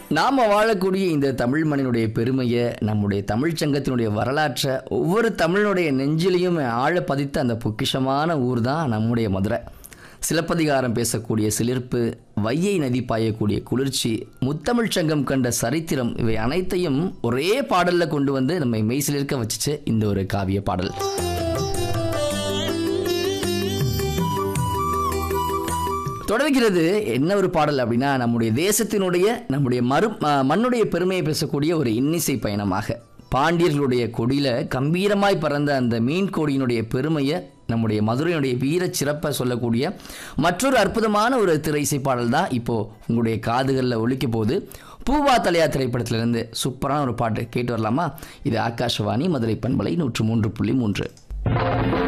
நாம் வாழக்கூடிய இந்த தமிழ் மண்ணினுடைய பெருமையை நம்முடைய தமிழ்ச் சங்கத்தினுடைய வரலாற்றை ஒவ்வொரு தமிழனுடைய நெஞ்சிலையும் ஆழ பதித்த அந்த பொக்கிஷமான ஊர் தான் நம்முடைய மதுரை சிலப்பதிகாரம் பேசக்கூடிய சிலிர்ப்பு வையை நதி பாயக்கூடிய குளிர்ச்சி முத்தமிழ்ச் சங்கம் கண்ட சரித்திரம் இவை அனைத்தையும் ஒரே பாடலில் கொண்டு வந்து நம்மை மெய்சிலிருக்க வச்சுச்சு இந்த ஒரு காவிய பாடல் தொடர்கிறது என்ன ஒரு பாடல் அப்படின்னா நம்முடைய தேசத்தினுடைய நம்முடைய மறு ம- மண்ணுடைய பெருமையை பேசக்கூடிய ஒரு இன்னிசை பயணமாக பாண்டியர்களுடைய கொடியில கம்பீரமாய் பறந்த அந்த மீன் கொடியினுடைய பெருமையை நம்முடைய மதுரையினுடைய வீர சிறப்பை சொல்லக்கூடிய மற்றொரு அற்புதமான ஒரு திரை இசை பாடல் தான் இப்போ உங்களுடைய காதுகளில் ஒலிக்க போகுது பூவா தலையா திரைப்படத்திலிருந்து சூப்பரான ஒரு பாட்டு கேட்டு வரலாமா இது ஆகாஷவாணி மதுரை பண்பலை நூற்று மூன்று புள்ளி மூன்று